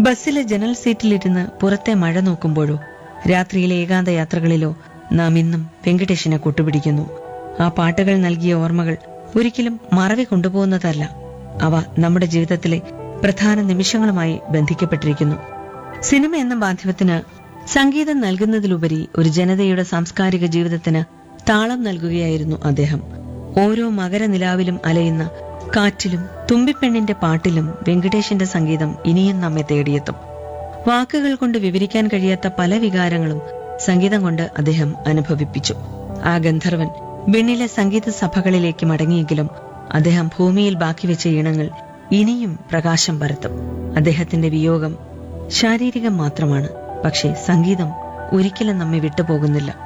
ബസ്സിലെ ജനൽ സീറ്റിലിരുന്ന് പുറത്തെ മഴ നോക്കുമ്പോഴോ രാത്രിയിലെ ഏകാന്ത യാത്രകളിലോ നാം ഇന്നും വെങ്കടേഷിനെ കൂട്ടുപിടിക്കുന്നു ആ പാട്ടുകൾ നൽകിയ ഓർമ്മകൾ ഒരിക്കലും മറവി കൊണ്ടുപോകുന്നതല്ല അവ നമ്മുടെ ജീവിതത്തിലെ പ്രധാന നിമിഷങ്ങളുമായി ബന്ധിക്കപ്പെട്ടിരിക്കുന്നു സിനിമ എന്ന മാധ്യമത്തിന് സംഗീതം നൽകുന്നതിലുപരി ഒരു ജനതയുടെ സാംസ്കാരിക ജീവിതത്തിന് താളം നൽകുകയായിരുന്നു അദ്ദേഹം ഓരോ മകരനിലാവിലും അലയുന്ന കാറ്റിലും തുമ്പിപ്പെണ്ണിന്റെ പാട്ടിലും വെങ്കടേഷിന്റെ സംഗീതം ഇനിയും നമ്മെ തേടിയെത്തും വാക്കുകൾ കൊണ്ട് വിവരിക്കാൻ കഴിയാത്ത പല വികാരങ്ങളും സംഗീതം കൊണ്ട് അദ്ദേഹം അനുഭവിപ്പിച്ചു ആ ഗന്ധർവൻ വിണ്ണിലെ സംഗീത സഭകളിലേക്ക് മടങ്ങിയെങ്കിലും അദ്ദേഹം ഭൂമിയിൽ ബാക്കി വെച്ച ഈണങ്ങൾ ഇനിയും പ്രകാശം പരത്തും അദ്ദേഹത്തിന്റെ വിയോഗം ശാരീരികം മാത്രമാണ് പക്ഷേ സംഗീതം ഒരിക്കലും നമ്മെ വിട്ടുപോകുന്നില്ല